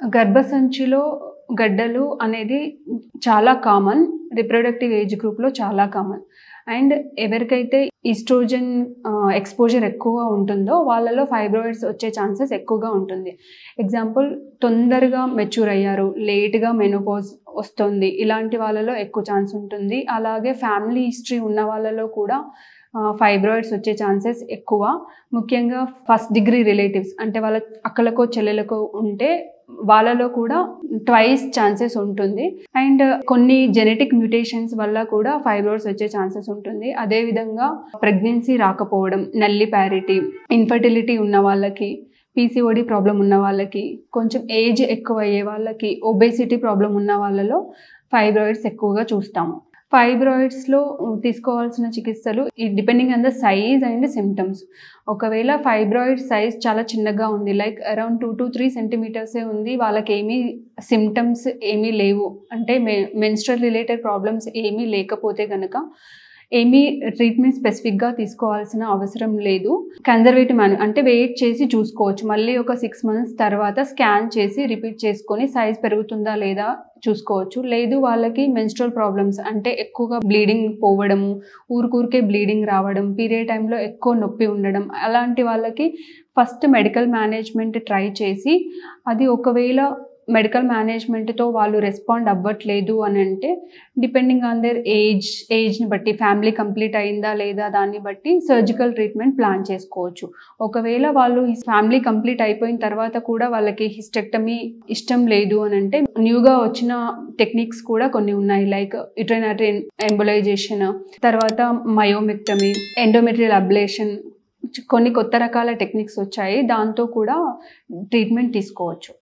గర్భసంచిలో గడ్డలు అనేది చాలా కామన్ రిప్రొడక్టివ్ ఏజ్ గ్రూప్లో చాలా కామన్ అండ్ ఎవరికైతే ఈస్ట్రోజన్ ఎక్స్పోజర్ ఎక్కువగా ఉంటుందో వాళ్ళలో ఫైబ్రాయిడ్స్ వచ్చే ఛాన్సెస్ ఎక్కువగా ఉంటుంది ఎగ్జాంపుల్ తొందరగా మెచ్యూర్ అయ్యారు లేట్గా మెనోపాజ్ వస్తుంది ఇలాంటి వాళ్ళలో ఎక్కువ ఛాన్స్ ఉంటుంది అలాగే ఫ్యామిలీ హిస్టరీ ఉన్న వాళ్ళలో కూడా ఫైబ్రాయిడ్స్ వచ్చే ఛాన్సెస్ ఎక్కువ ముఖ్యంగా ఫస్ట్ డిగ్రీ రిలేటివ్స్ అంటే వాళ్ళ అక్కలకో చెల్లెలకో ఉంటే వాళ్ళలో కూడా ట్వైస్ ఛాన్సెస్ ఉంటుంది అండ్ కొన్ని జెనెటిక్ మ్యూటేషన్స్ వల్ల కూడా ఫైబ్రాయిడ్స్ వచ్చే ఛాన్సెస్ ఉంటుంది అదేవిధంగా ప్రెగ్నెన్సీ రాకపోవడం నల్లి ప్యారిటీ ఇన్ఫర్టిలిటీ ఉన్న వాళ్ళకి పీసీఓడి ప్రాబ్లం ఉన్న వాళ్ళకి కొంచెం ఏజ్ ఎక్కువ అయ్యే వాళ్ళకి ఒబేసిటీ ప్రాబ్లం ఉన్న వాళ్ళలో ఫైబ్రాయిడ్స్ ఎక్కువగా చూస్తాము ఫైబ్రాయిడ్స్లో తీసుకోవాల్సిన చికిత్సలు depending on the size and symptoms ఒకవేళ ఫైబ్రాయిడ్ సైజ్ చాలా చిన్నగా ఉంది like around two to three సెంటీమీటర్సే ఉంది వాళ్ళకి ఏమీ సిమ్టమ్స్ ఏమీ లేవు అంటే మె మెన్స్ట్రల్ రిలేటెడ్ ప్రాబ్లమ్స్ ఏమీ లేకపోతే కనుక ఏమీ ట్రీట్మెంట్ స్పెసిఫిక్గా తీసుకోవాల్సిన అవసరం లేదు కన్జర్వేటివ్ మ్యాను అంటే వెయిట్ చేసి చూసుకోవచ్చు మళ్ళీ ఒక సిక్స్ మంత్స్ తర్వాత స్కాన్ చేసి రిపీట్ చేసుకొని సైజ్ పెరుగుతుందా లేదా చూసుకోవచ్చు లేదు వాళ్ళకి మెన్స్ట్రల్ ప్రాబ్లమ్స్ అంటే ఎక్కువగా బ్లీడింగ్ పోవడము ఊరికూరికే బ్లీడింగ్ రావడం పీరియడ్ టైంలో ఎక్కువ నొప్పి ఉండడం అలాంటి వాళ్ళకి ఫస్ట్ మెడికల్ మేనేజ్మెంట్ ట్రై చేసి అది ఒకవేళ మెడికల్ మేనేజ్మెంట్తో వాళ్ళు రెస్పాండ్ అవ్వట్లేదు అని అంటే డిపెండింగ్ ఆన్ దేర్ ఏజ్ ఏజ్ని బట్టి ఫ్యామిలీ కంప్లీట్ అయిందా లేదా దాన్ని బట్టి సర్జికల్ ట్రీట్మెంట్ ప్లాన్ చేసుకోవచ్చు ఒకవేళ వాళ్ళు ఫ్యామిలీ కంప్లీట్ అయిపోయిన తర్వాత కూడా వాళ్ళకి హిస్టెక్టమీ ఇష్టం లేదు అని అంటే న్యూగా వచ్చిన టెక్నిక్స్ కూడా కొన్ని ఉన్నాయి లైక్ ఇట్రైనటరీ ఎంబులైజేషన్ తర్వాత మయోమెక్టమీ ఎండోమెట్రియల్ అబ్లేషన్ కొన్ని కొత్త రకాల టెక్నిక్స్ వచ్చాయి దాంతో కూడా ట్రీట్మెంట్ తీసుకోవచ్చు